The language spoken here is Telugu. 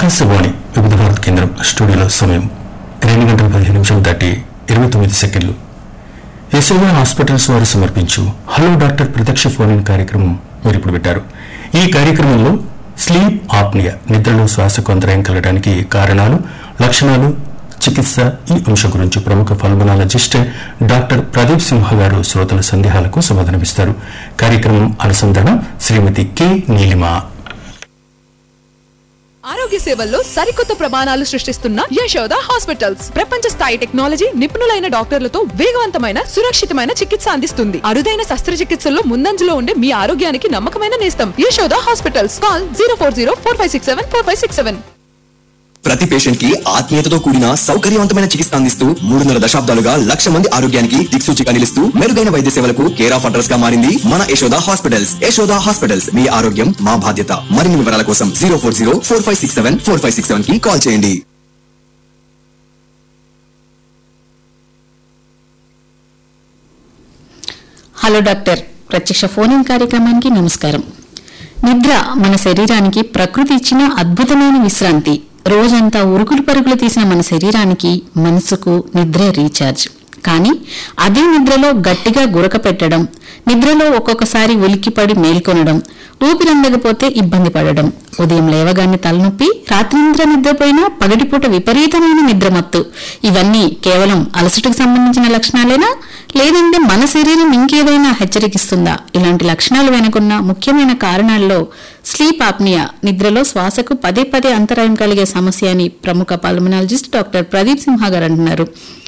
ఆకాశవాణి వివిధ భారత కేంద్రం స్టూడియోలో సమయం రెండు గంటల పదిహేను నిమిషాలు దాటి ఇరవై తొమ్మిది సెకండ్లు యశోద హాస్పిటల్స్ వారు సమర్పించు హలో డాక్టర్ ప్రత్యక్ష ఫోన్ ఇన్ కార్యక్రమం మీరు ఇప్పుడు పెట్టారు ఈ కార్యక్రమంలో స్లీప్ ఆప్నియా నిద్రలో శ్వాసకు అంతరాయం కలగడానికి కారణాలు లక్షణాలు చికిత్స ఈ అంశం గురించి ప్రముఖ పల్మనాలజిస్ట్ డాక్టర్ ప్రదీప్ సింహ గారు శ్రోతల సందేహాలకు సమాధానమిస్తారు కార్యక్రమం అనుసంధానం శ్రీమతి కె నీలిమ ఆరోగ్య సేవల్లో సరికొత్త ప్రమాణాలు సృష్టిస్తున్న యశోద హాస్పిటల్స్ ప్రపంచ స్థాయి టెక్నాలజీ నిపుణులైన డాక్టర్లతో వేగవంతమైన సురక్షితమైన చికిత్స అందిస్తుంది అరుదైన శస్త్రచికిత్సల్లో ముందంజలో ఉండే మీ ఆరోగ్యానికి నమ్మకమైన నేస్తం Yashoda hospitals call zero four zero four five six seven four five six seven ప్రతి పేషెంట్ కి ఆత్మీయతతో కూడిన సౌకర్యవంతమైన చికిత్స అందిస్తూ మూడున్నర దశాబ్దాలుగా లక్ష మంది ఆరోగ్యానికి దిక్సూచిగా నిలుస్తూ మెరుగైన వైద్య సేవలకు కేర్ ఆఫ్ అడ్రస్ గా మారింది మన యశోద హాస్పిటల్స్ యశోద హాస్పిటల్స్ మీ ఆరోగ్యం మా బాధ్యత మరిన్ని వివరాల కోసం zero four zero four five six seven four five six seven కి కాల్ చేయండి హలో డాక్టర్ ప్రత్యక్ష ఫోన్ ఇన్ కార్యక్రమానికి నమస్కారం నిద్ర మన శరీరానికి ప్రకృతి ఇచ్చిన అద్భుతమైన విశ్రాంతి రోజంతా ఉరుకులు పరుగులు తీసిన మన శరీరానికి మనసుకు నిద్ర రీఛార్జ్ కానీ అదే నిద్రలో గట్టిగా గురక పెట్టడం నిద్రలో ఒక్కొక్కసారి ఉలిక్కిపడి మేల్కొనడం ఊపిరందకపోతే ఇబ్బంది పడడం ఉదయం లేవగానే తలనొప్పి రాత్రింద్ర నిద్రపోయినా పగటిపూట విపరీతమైన నిద్రమత్తు ఇవన్నీ కేవలం అలసటకు సంబంధించిన లక్షణాలేనా లేదంటే మన శరీరం ఇంకేదైనా హెచ్చరికిస్తుందా ఇలాంటి లక్షణాలు వెనుకున్న ముఖ్యమైన కారణాల్లో స్లీప్ ఆప్నియా నిద్రలో శ్వాసకు పదే పదే అంతరాయం కలిగే సమస్య అని ప్రముఖ పల్మనాలజిస్ట్ డాక్టర్ ప్రదీప్ సింహ గారు అంటున్నారు